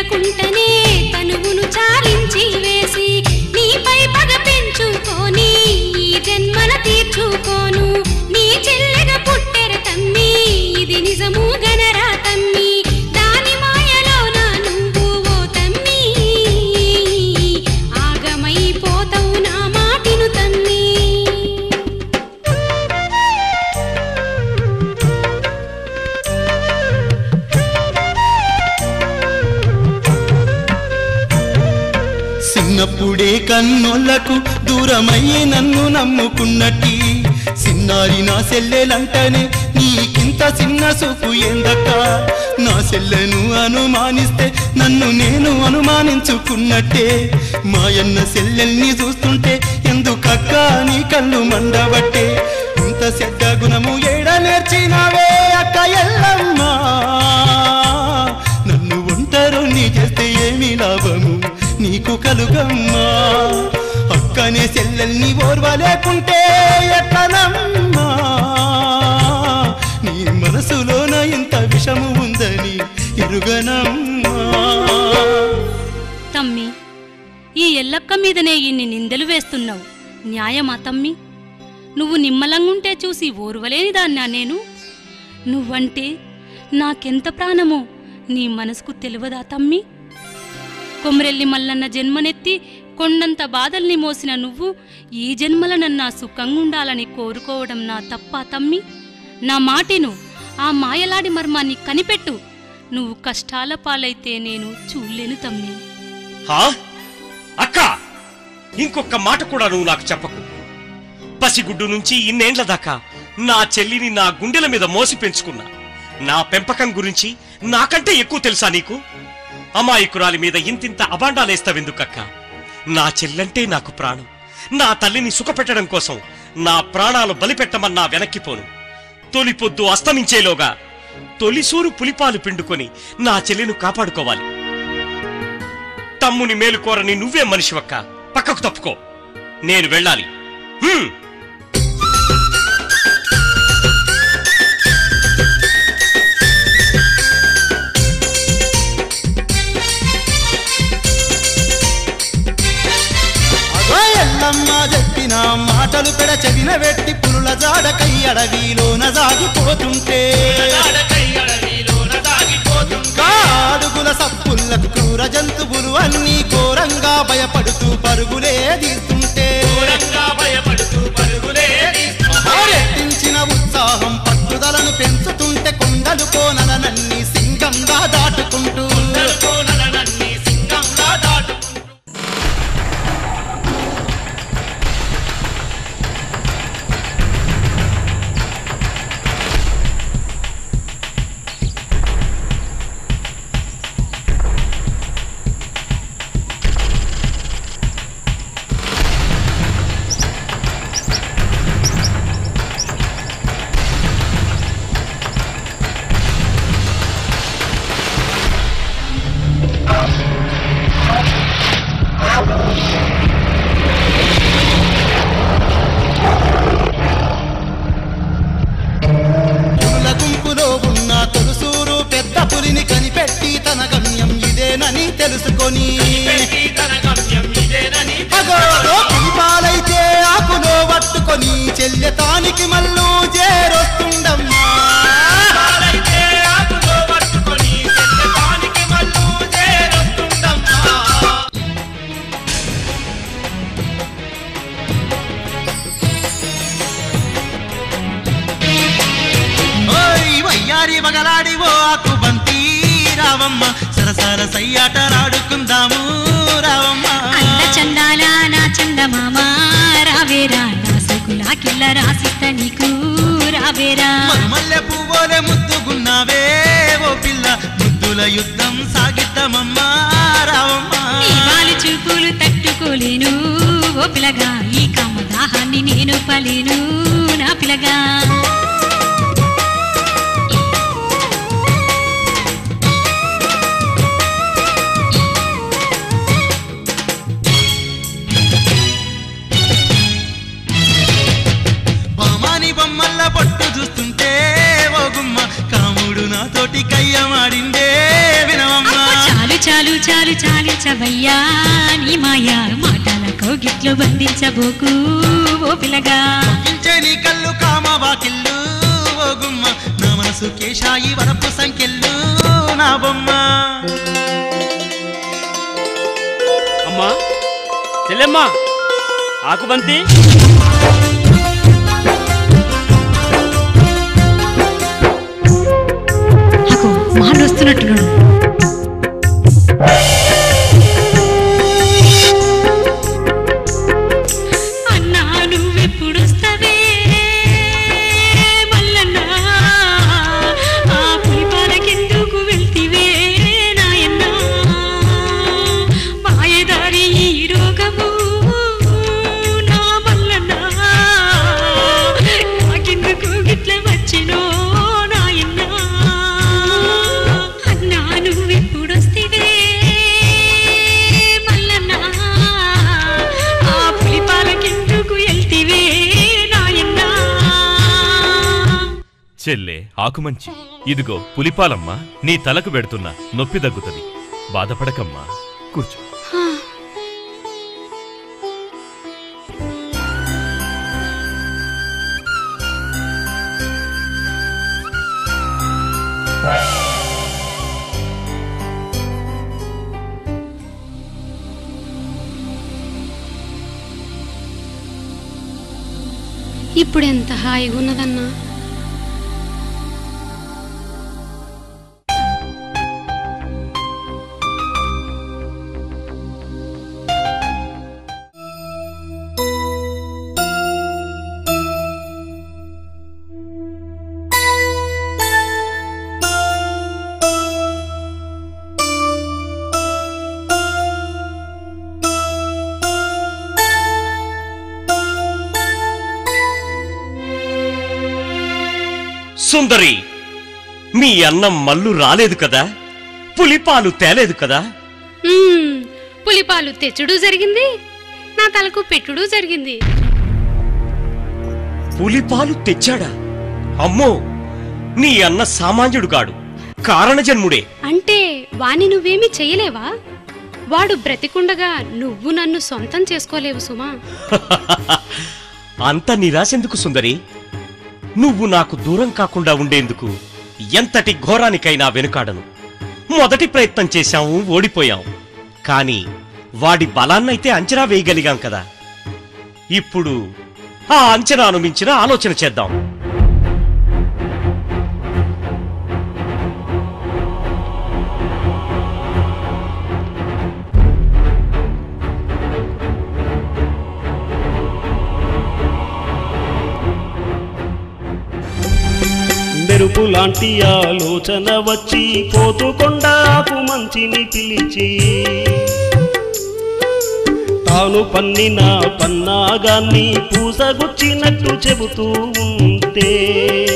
లేకుంటనే తనువును చాలించి వేసి నీపై పగ పెంచుకొని ఈ జన్మల తీర్చుకోను నీ చెల్లెగ పుట్టెర తమ్మి ఇది నిజము గనరా తమ్మి దాని మాయలోన నువ్వు ఓ తమ్మి ఆగమైపోతావు నా మాటిను తమ్మి చిన్నప్పుడే కన్నోళ్లకు దూరమయ్యి నన్ను నమ్ముకున్నట్టి సిన్నారి నా సెల్లెలంటనే నీకింత చిన్న సూపు ఎందక్క నా సెల్లెను అనుమానిస్తే నన్ను నేను అనుమానించుకున్నట్టే మాయన్న సెల్లెల్ని చూస్తుంటే ఎందుకక్క నీ కళ్ళు మండబట్టే ఇంత చెడ్డ గుణము ఏడ నేర్చినావే అక్క ఎల్లమ్మా నన్ను ఒంటరుని చేస్తే ఏమి లాభము నీకు కలుగమ్మా అక్కనే చెల్లెల్ని ఓర్వలేకుంటే ఎట్టనమ్మా నీ మనసులోన ఇంత విషము ఉందని ఎరుగనమ్మా తమ్మి ఈ ఎల్లక్క మీదనే ఇన్ని నిందలు వేస్తున్నావు న్యాయమా తమ్మి నువ్వు నిమ్మలంగుంటే చూసి ఓర్వలేని దాన్నా నేను నువ్వంటే నాకెంత ప్రాణమో నీ మనసుకు తెలియదా తమ్మి కొమరెల్లి మల్లన్న జన్మనెత్తి కొండంత బాధల్ని మోసిన నువ్వు ఈ జన్మలనన్నా సుఖంగుండాలని కోరుకోవడం నా తప్పా తమ్మి నా మాటిను ఆ మాయలాడి మర్మాన్ని కనిపెట్టు నువ్వు కష్టాల పాలైతే నేను చూడలేను తమ్మి హా అక్క ఇంకొక మాట కూడా నువ్వు నాకు చెప్పకు పసిగుడ్డు నుంచి ఇన్నేండ్ల దాకా నా చెల్లిని నా గుండెల మీద మోసి పెంచుకున్నా నా పెంపకం గురించి నాకంటే ఎక్కువ తెలుసా నీకు అమాయకురాలి మీద ఇంతింత అబాండాలేస్తావెందుకక్క నా చెల్లంటే నాకు ప్రాణం నా తల్లిని సుఖపెట్టడం కోసం నా ప్రాణాలు బలిపెట్టమన్నా వెనక్కిపోను తొలి పొద్దు అస్తమించేలోగా తొలిసూరు పులిపాలు పిండుకొని నా చెల్లిని కాపాడుకోవాలి తమ్ముని మేలుకోరని నువ్వే మనిషివక్క పక్కకు తప్పుకో నేను వెళ్ళాలి హ్మ్. అగో ఎల్లమ్మ చెప్పిన మాటలు పెడ చెవిన వెట్టి పురుల జాడకై అడవిలోన సాగిపోతుంటే కాడుగుల సప్పులకు క్రూర జంతువులు అన్ని ఘోరంగా భయపడుతూ పరుగులే తీస్తుంటే రెట్టించిన ఉత్సాహం పట్టుదలను పెంచుతుంటే కొండలు కోనలనన్ని సింగంగా దాటుకుంటూ పులుల గుంపులో ఉన్న తొలుసూరు పెద్ద పులిని కనిపెట్టి తన గమ్యం ఇదేనని తెలుసుకొని అగోలో పులిపాలైతే ఆకులో పట్టుకొని చెల్లెతానికి మల్లు చేరొస్తుండమ్మా ఓయ్ వయ్యారి వగలాడి ఓ ఆకు బంతి రావమ్మ సరసర సయ్యాట రాడుకుందాము రావమ్మ అంద చందాల నా చందమామ రావేరా నా సోకులా కిల్ల రాసిస్త నీకు రావేరా మల్లె పువ్వులే ముద్దుగున్నావే ఓ పిల్ల ముద్దుల యుద్ధం సాగిద్దామమ్మా రావమ్మ నీ వాలి చూపులు తట్టుకోలేను ఓ పిలగా ఈ కామదాహాన్ని నేను పలేను నా పిలగా బామాని బొమ్మల్ల పొట్టు చూస్తుంటే ఓ గుమ్మ కాముడు నాతోటి కయ్యమాడిందే వినవమ్మా అబ్బో చాలు చాలు చాలు చాలించవయ్యా నీ మాయా మాటల కోగిట్లో బంధించబోకు ఓ పిల్లగా ఇంచే నీ కళ్ళు కామవాకిళ్ళు ఓ గుమ్మ నా మనసు కేశాయి వరపు సంఖ్యలు నా బొమ్మ అమ్మా చెల్లెమ్మా ఆకుబంతి నాకు మాట వస్తున్నట్టున్నాడు అన్నా నువ్వెప్పుడొస్తావే మల్లన్నా ఆ పులిపాలకెందుకు వెళ్తివే నాయన్నా మాయదారి ఈ రోగము నా మల్లన్నా నాకెందుకు గిట్ల వచ్చినో నాయన్నా అన్నా నువ్వెప్పుడొస్తివే మల్లన్నా ఆ పులిపాలకెందుకు వెళ్తివే నాయన్నా చెల్లే ఆకుమంచి ఇదిగో పులిపాలమ్మా నీ తలకు పెడుతున్నా నొప్పి దగ్గుతుంది బాధపడకమ్మా కూర్చో ఇప్పుడు ఎంత హాయిగా ఉన్నదన్నా సుందరి మీ అన్నం మల్లు రాలేదు కదా పులిపాలు తేలేదు కదా మ్మ్, పులిపాలు తెచ్చుడు జరిగింది నా తలకు పెట్టుడు జరిగింది పులిపాలు తెచ్చాడా అమ్మో నీ అన్న సామాన్యుడు కాడు కారణజన్ముడే అంటే వాని నువ్వేమీ చెయ్యలేవా వాడు బ్రతికుండగా నువ్వు నన్ను సొంతం చేసుకోలేవు సుమా అంత నిరాశెందుకు సుందరి నువ్వు నాకు దూరం కాకుండా ఉండేందుకు ఎంతటి ఘోరానికైనా వెనుకాడను మొదటి ప్రయత్నం చేశాము ఓడిపోయాం కాని వాడి బలాన్నైతే అంచనా వేయగలిగాం కదా ఇప్పుడు ఆ అంచనాను మించిన ఆలోచన చేద్దాం మెరుపు లాంటి ఆలోచన వచ్చి పోతుకొండాకు మంచిని పిలిచి తాను పన్నిన పన్నాగాన్ని పూసగుచ్చినట్టు చెబుతూ ఉంటే